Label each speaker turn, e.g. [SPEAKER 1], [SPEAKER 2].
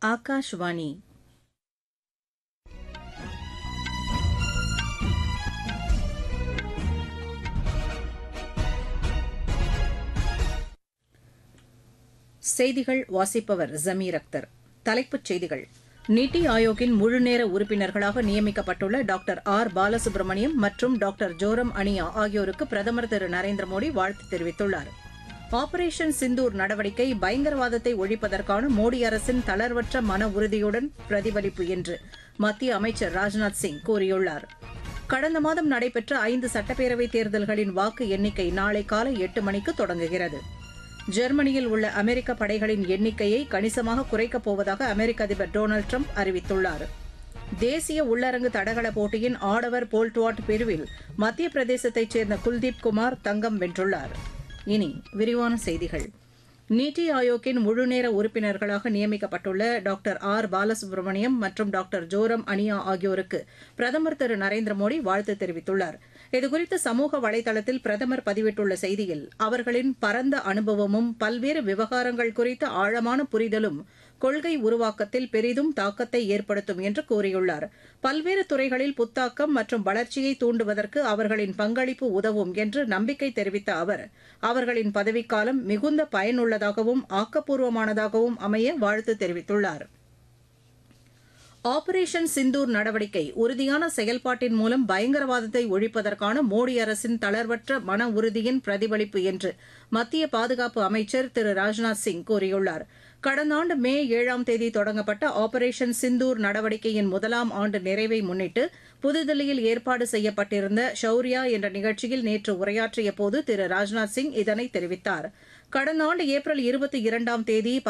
[SPEAKER 1] ஆகாஷ்வாணி செய்திகள் வாசிப்பவர் ஜமீர் அக்தர் தலைப்புச் செய்திகள் நித்தி ஆயோக்கின் முழுநேர உறுப்பினர்களாக நியமிக்கப்பட்டுள்ள டாக்டர் ஆர் பாலசுப்ரமணியம் மற்றும் டாக்டர் ஜோரம் அனியா ஆகியோருக்கு பிரதமர் திரு நரேந்திர மோடி வாழ்த்து தெரிவித்துள்ளார் ஆபரேஷன் சிந்தூர் நடவடிக்கை பயங்கரவாதத்தை ஒழிப்பதற்கான மோடி அரசின் தளர்வற்ற மன உறுதியுடன் பிரதிபலிப்பு என்று மத்திய அமைச்சர் ராஜ்நாத் சிங் கூறியுள்ளார் கடந்த மாதம் நடைபெற்ற ஐந்து சட்டப்பேரவைத் தேர்தல்களின் வாக்கு எண்ணிக்கை நாளை காலை எட்டு மணிக்கு தொடங்குகிறது ஜெர்மனியில் உள்ள அமெரிக்க படைகளின் எண்ணிக்கையை கணிசமாக குறைக்கப் போவதாக அமெரிக்க அதிபர் டொனால்டு ட்ரம்ப் அறிவித்துள்ளார் தேசிய உள்ளரங்கு தடகள போட்டியின் ஆடவர் போல்ட்வாட் பிரிவில் மத்திய பிரதேசத்தைச் சேர்ந்த குல்தீப் குமார் தங்கம் வென்றுள்ளார் இனி விரிவான செய்திகள் நீத்தி ஆயோக்கின் முழுநேர உறுப்பினர்களாக நியமிக்கப்பட்டுள்ள டாக்டர் ஆர் பாலசுப்ரமணியம் மற்றும் டாக்டர் ஜோரம் அனியா ஆகியோருக்கு பிரதமர் திரு நரேந்திர மோடி வாழ்த்து தெரிவித்துள்ளார் இதுகுறித்து சமூக வலைதளத்தில் பிரதமர் பதிவிட்டுள்ள செய்தியில் அவர்களின் பரந்த அனுபவமும் பல்வேறு விவகாரங்கள் குறித்த ஆழமான புரிதலும் கொள்கை உருவாக்கத்தில் பெரிதும் தாக்கத்தை ஏற்படுத்தும் என்று கூறியுள்ளார் பல்வேறு துறைகளில் புத்தாக்கம் மற்றும் வளர்ச்சியை தூண்டுவதற்கு அவர்களின் பங்களிப்பு உதவும் என்று நம்பிக்கை தெரிவித்த அவர் அவர்களின் பதவிக்காலம் மிகுந்த பயனுள்ளதாகவும் ஆக்கப்பூர்வமானதாகவும் அமைய வாழ்த்து தெரிவித்துள்ளார் ஆபரேஷன் சிந்தூர் நடவடிக்கை உறுதியான செயல்பாட்டின் மூலம் பயங்கரவாதத்தை ஒழிப்பதற்கான மோடி அரசின் தளர்வற்ற மன உறுதியின் பிரதிபலிப்பு என்று மத்திய பாதுகாப்பு அமைச்சர் திரு ராஜ்நாத் சிங் கூறியுள்ளார் கடந்த ஆண்டு மே ஏழாம் தேதி தொடங்கப்பட்ட ஆபரேஷன் சிந்தூர் நடவடிக்கையின் முதலாம் ஆண்டு நிறைவை முன்னிட்டு புதுதில்லியில் ஏற்பாடு செய்யப்பட்டிருந்த ஷௌரியா என்ற நிகழ்ச்சியில் நேற்று உரையாற்றிய போது திரு ராஜ்நாத் சிங் இதனை தெரிவித்தார் கடந்த ஆண்டு ஏப்ரல் இருபத்தி இரண்டாம் தேதி